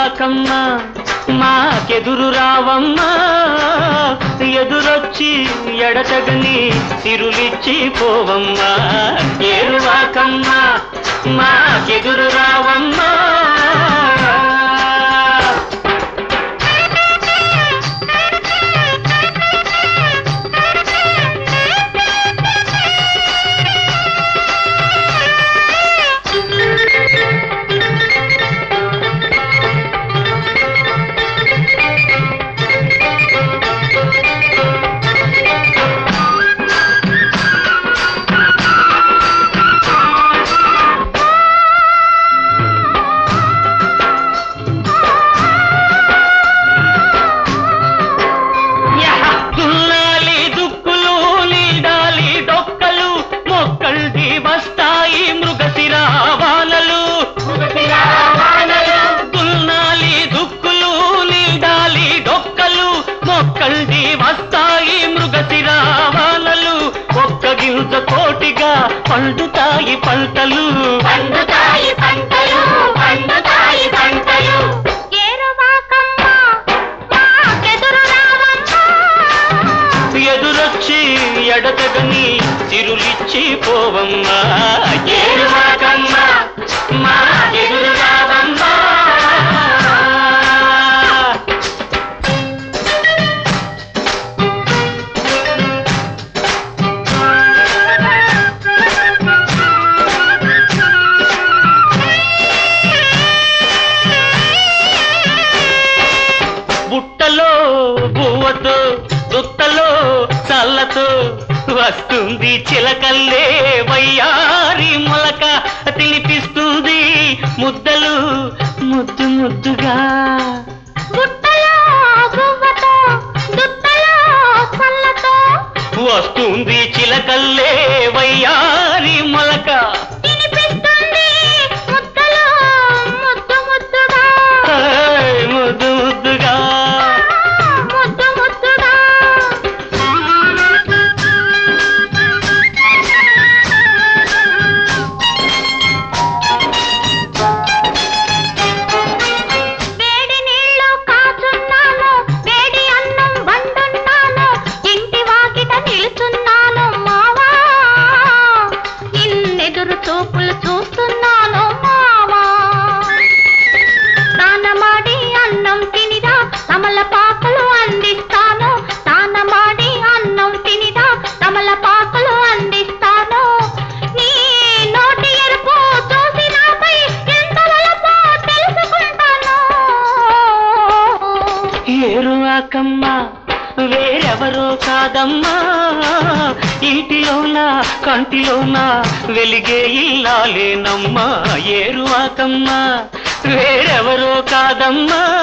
ఏరువాకమ్మా మాకెదురు రావమ్మా ఎదురొచ్చి ఎడతగని సిరులిచ్చి పోవమ్మా ఏరువాకమ్మా మాకెదురు రావమ్మా యహ! దున్నాలి దుక్కులు నీడాలి డొక్కలు మొక్కల్ది వస్తాయి మృగశిరా వానలు దున్నాలి దుక్కులు నీడాలి డొక్కలు మొక్కల్ది వస్తాయి మృగశిరా వానలు ఒక్క గింజ కోటిగా పండుతాయి పంటలు పండుతాయి పంటలు పండుతాయి పంటలు ఏరువాకమ్మ మాకెదురు రావమ్మ ఎదురొచ్చి ఎడతగని తిరులిచ్చి పోవమ్మా ఏరువాకమ్మా మా ఎదురు రావమ్మా బుట్టలో బువ్వతో దుత్తలో చల్లతో వస్తుంది చిలకల్లే వయ్యారి మొలక తినిపిస్తుంది ముద్దలు ముద్దు ముద్దుగా బుట్టలో గువ్వతో దుత్తలో చల్లతో వస్తుంది చిలకల్లే వయ్యారి మొలక తినిపిస్తుంది ముద్దలో ముద్దు ముద్దుగా ఏయ్, ముద్దు ముద్దుగా ముద్దు ముద్దుగా వేడి నీళ్ళు కాచున్నాను వేడి అన్నం వండున్నాను ఇంటి వాకిట నిలుచున్నాను మావా నిన్నెదురు చూపులు చూస్తున్నాను మావా స్నానమాడి అన్నం తినిరా తమలపాకులు అందిస్తాను స్నానమాడి అన్నం తినిరా తమలపాకులు అందిస్తాను నీ నోటి ఎరుపు చూసి నాపై ఎంత వలపో తెలుసుకుంటాను ఏరువాకమ్మా వేరెవరో కాదమ్మా ఇంటిలోన కంటిలోన వెలిగే ఇల్లాలేనమ్మా ఏరువాకమ్మా వేరెవరో కాదమ్మా